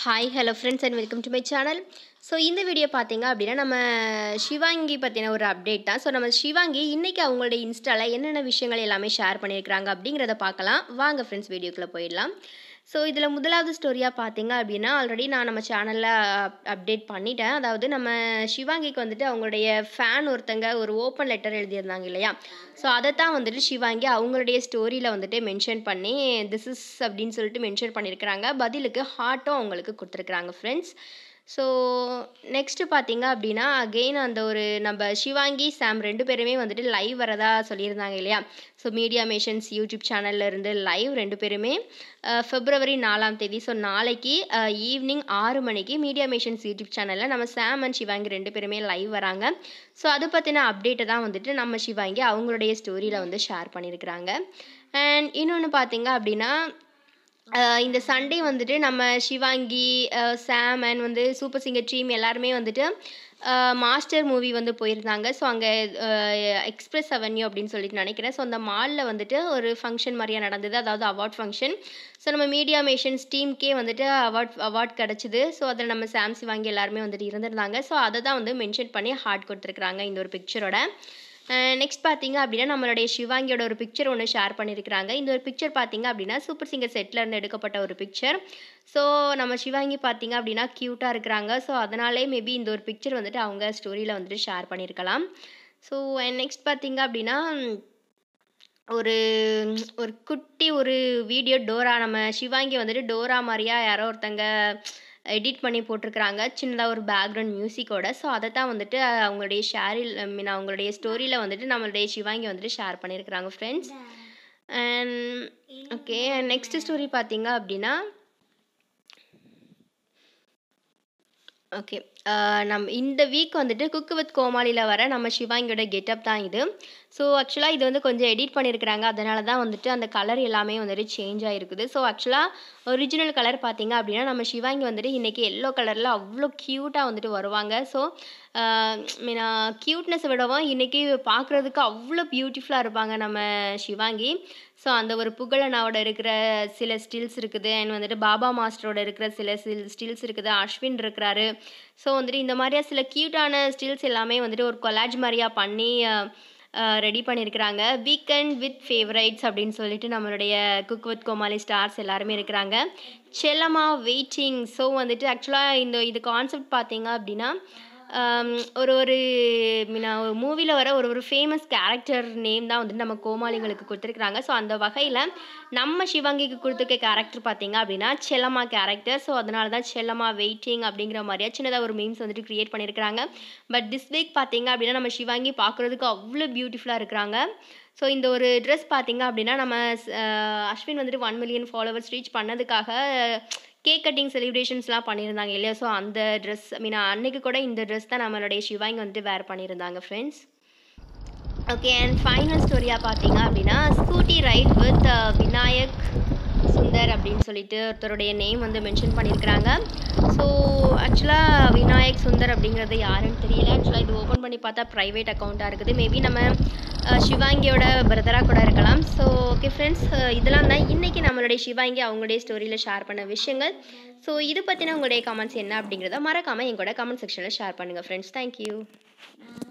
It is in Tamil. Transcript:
hi hello friends and welcome to my channel so இந்த வீடியோ பார்த்தீங்க அப்படின்னா நம்ம சிவாங்கி பற்றின ஒரு அப்டேட் தான் ஸோ நம்ம சிவாங்கி இன்றைக்கி அவங்களுடைய இன்ஸ்டாவில் என்னென்ன விஷயங்கள் எல்லாமே ஷேர் பண்ணியிருக்கிறாங்க அப்படிங்கிறத பார்க்கலாம் வாங்க ஃப்ரெண்ட்ஸ் வீடியோக்குள்ளே போயிடலாம் ஸோ இதில் முதலாவது ஸ்டோரியாக பார்த்தீங்க அப்படின்னா ஆல்ரெடி நான் நம்ம சேனலில் அப்டேட் பண்ணிட்டேன் அதாவது நம்ம சிவாங்கிக்கு வந்துட்டு அவங்களுடைய ஃபேன் ஒருத்தங்க ஒரு ஓப்பன் லெட்டர் எழுதியிருந்தாங்க இல்லையா ஸோ அதை தான் வந்துட்டு சிவாங்கி அவங்களுடைய ஸ்டோரியில் வந்துட்டு மென்ஷன் பண்ணி திஸ் இஸ் அப்படின்னு சொல்லிட்டு மென்ஷன் பண்ணியிருக்கிறாங்க பதிலுக்கு ஹார்ட்டும் அவங்களுக்கு கொடுத்துருக்குறாங்க ஃப்ரெண்ட்ஸ் ஸோ நெக்ஸ்ட்டு பார்த்தீங்க அப்படின்னா அகெயின் அந்த ஒரு நம்ம சிவாங்கி சாம் ரெண்டு பேருமே வந்துட்டு லைவ் வரதா சொல்லியிருந்தாங்க இல்லையா ஸோ மீடியா மேஷன்ஸ் யூடியூப் சேனல்ல இருந்து லைவ் ரெண்டு பேருமே ஃபெப்ரவரி நாலாம் தேதி ஸோ நாளைக்கு ஈவினிங் ஆறு மணிக்கு மீடியா மேஷன்ஸ் யூடியூப் சேனலில் நம்ம சாம் அண்ட் சிவாங்கி ரெண்டு பேருமே லைவ் வராங்க ஸோ அதை பற்றின அப்டேட்டை தான் வந்துட்டு நம்ம சிவாங்கி அவங்களுடைய ஸ்டோரியில் வந்து ஷேர் பண்ணியிருக்கிறாங்க அண்ட் இன்னொன்று பார்த்தீங்க அப்படின்னா இந்த சண்டே வந்துட்டு நம்ம சிவாங்கி சாம் அண்ட் வந்து சூப்பர் சிங்கர் டீம் எல்லாருமே வந்துட்டு மாஸ்டர் மூவி வந்து போயிருந்தாங்க ஸோ அங்கே எக்ஸ்பிரஸ் அவென்யூ அப்படின்னு சொல்லிட்டு நினைக்கிறேன் ஸோ அந்த மாலில் வந்துட்டு ஒரு ஃபங்க்ஷன் மாதிரியா நடந்தது அதாவது அவார்ட் ஃபங்க்ஷன் ஸோ நம்ம மீடியா மேஷன்ஸ் டீம்க்கே வந்துட்டு அவார்ட் அவார்ட் கிடச்சிது ஸோ அதில் நம்ம சாம் சிவாங்கி எல்லாருமே வந்துட்டு இருந்திருந்தாங்க ஸோ அதை தான் வந்து மென்ஷன் பண்ணி ஹார்ட் கொடுத்துருக்குறாங்க இந்த ஒரு பிக்சரோட நெக்ஸ்ட் பார்த்தீங்க அப்படின்னா நம்மளுடைய சிவாங்கியோட ஒரு பிக்சர் ஒன்று ஷேர் பண்ணியிருக்கிறாங்க இந்த ஒரு பிக்சர் பார்த்தீங்க அப்படின்னா சூப்பர் சிங்கர் செட்டில் இருந்து எடுக்கப்பட்ட ஒரு பிக்சர் ஸோ நம்ம சிவாங்கி பார்த்தீங்க அப்படின்னா க்யூட்டாக இருக்கிறாங்க ஸோ அதனாலே மேபி இந்த ஒரு பிக்சர் வந்துட்டு அவங்க ஸ்டோரியில் வந்துட்டு ஷேர் பண்ணியிருக்கலாம் ஸோ நெக்ஸ்ட் பார்த்தீங்க அப்படின்னா ஒரு ஒரு குட்டி ஒரு வீடியோ டோரா நம்ம சிவாங்கி வந்துட்டு டோரா மாதிரியா யாரோ ஒருத்தங்க எடிட் பண்ணி போட்டிருக்கிறாங்க சின்னதாக ஒரு பேக்ரவுண்ட் மியூசிக்கோட ஸோ அதை தான் வந்துட்டு அவங்களுடைய ஷேரில் ஐ மீன் அவங்களுடைய ஸ்டோரியில் வந்துட்டு நம்மளுடைய சிவாங்கி வந்துட்டு ஷேர் பண்ணியிருக்கிறாங்க friends and okay next story பார்த்தீங்க அப்படின்னா ஓகே நம் இந்த வீக் வந்துட்டு குக்கு வித் கோமாளியில் வர நம்ம சிவாங்கியோட கெட்டப் தான் இது ஸோ ஆக்சுவலாக இது வந்து கொஞ்சம் எடிட் பண்ணியிருக்கிறாங்க அதனால தான் வந்துட்டு அந்த கலர் எல்லாமே வந்துட்டு சேஞ்ச் ஆகிருக்குது ஸோ ஆக்சுவலாக ஒரிஜினல் கலர் பார்த்தீங்க அப்படின்னா நம்ம சிவாங்கி வந்துட்டு இன்றைக்கி எல்லோ கலரில் அவ்வளோ க்யூட்டாக வந்துட்டு வருவாங்க ஸோ மீன் க்யூட்னஸை விடவும் இன்றைக்கி பார்க்குறதுக்கு அவ்வளோ பியூட்டிஃபுல்லாக இருப்பாங்க நம்ம சிவாங்கி ஸோ அந்த ஒரு புகழனாவோட இருக்கிற சில ஸ்டில்ஸ் இருக்குது அண்ட் வந்துட்டு பாபா மாஸ்டரோட இருக்கிற சில சில் ஸ்டில்ஸ் இருக்குது அஸ்வின் இருக்கிறாரு ஸோ வந்துட்டு இந்த மாதிரியா சில க்யூட்டான ஸ்டில்ஸ் எல்லாமே வந்துட்டு ஒரு கொலாஜ் மாதிரியா பண்ணி ரெடி பண்ணியிருக்கிறாங்க வீக்கெண்ட் வித் ஃபேவரைட்ஸ் அப்படின்னு சொல்லிட்டு நம்மளுடைய குக் வித் கோமாளி ஸ்டார்ஸ் எல்லாருமே இருக்கிறாங்க செல்லமா வெயிட்டிங் ஸோ வந்துட்டு ஆக்சுவலாக இந்த இது கான்செப்ட் பார்த்தீங்க அப்படின்னா ஒரு ஒரு மீனா ஒரு மூவியில் வர ஒரு ஒரு ஃபேமஸ் கேரக்டர் நேம் தான் வந்துட்டு நம்ம கோமாளிங்களுக்கு கொடுத்துருக்குறாங்க ஸோ அந்த வகையில் நம்ம சிவாங்கிக்கு கொடுத்துருக்க கேரக்டர் பார்த்தீங்க அப்படின்னா செல்லம்மா கேரக்டர் ஸோ அதனால தான் செல்லம்மா வெயிட்டிங் அப்படிங்கிற மாதிரியா சின்னதாக ஒரு மீம்ஸ் வந்துட்டு க்ரியேட் பண்ணியிருக்கிறாங்க பட் திஸ் வீக் பார்த்தீங்க அப்படின்னா நம்ம சிவாங்கி பார்க்குறதுக்கு அவ்வளோ பியூட்டிஃபுல்லாக இருக்கிறாங்க ஸோ இந்த ஒரு ட்ரெஸ் பார்த்தீங்க அப்படின்னா நம்ம அஸ்வின் வந்துட்டு ஒன் மில்லியன் ஃபாலோவர்ஸ் ரீச் பண்ணதுக்காக கேக் கட்டிங் செலிப்ரேஷன்ஸ்லாம் பண்ணியிருந்தாங்க இல்லையா ஸோ அந்த ட்ரெஸ் ஐ மீன் அன்னைக்கு கூட இந்த ட்ரெஸ் தான் நம்மளுடைய சிவாங்கி வந்துட்டு வேர் பண்ணியிருந்தாங்க ஃப்ரெண்ட்ஸ் ஓகே அண்ட் ஃபைனல் ஸ்டோரியாக பார்த்தீங்க அப்படின்னா scooty ride with Vinayak Sundar அப்படின்னு சொல்லிட்டு ஒருத்தருடைய நேம் வந்து மென்ஷன் பண்ணியிருக்கிறாங்க ஸோ ஆக்சுவலாக விநாயக் சுந்தர் அப்படிங்கிறது யாருன்னு தெரியல ஆக்சுவலாக இது ஓப்பன் பண்ணி பார்த்தா ப்ரைவேட் அக்கௌண்ட்டாக இருக்குது மேபி நம்ம சிவாங்கியோட பிரதராக கூட இருக்கலாம் ஸோ ஓகே ஃப்ரெண்ட்ஸ் இதெல்லாம் தான் இன்றைக்கி நம்மளுடைய சிவாங்கி அவங்களுடைய ஸ்டோரியில் ஷேர் பண்ண விஷயங்கள் ஸோ இது பற்றின உங்களுடைய கமெண்ட்ஸ் என்ன அப்படிங்கிறத மறக்காமல் எங்களோட கமெண்ட் செக்ஷனில் ஷேர் பண்ணுங்கள் ஃப்ரெண்ட்ஸ் தேங்க்யூ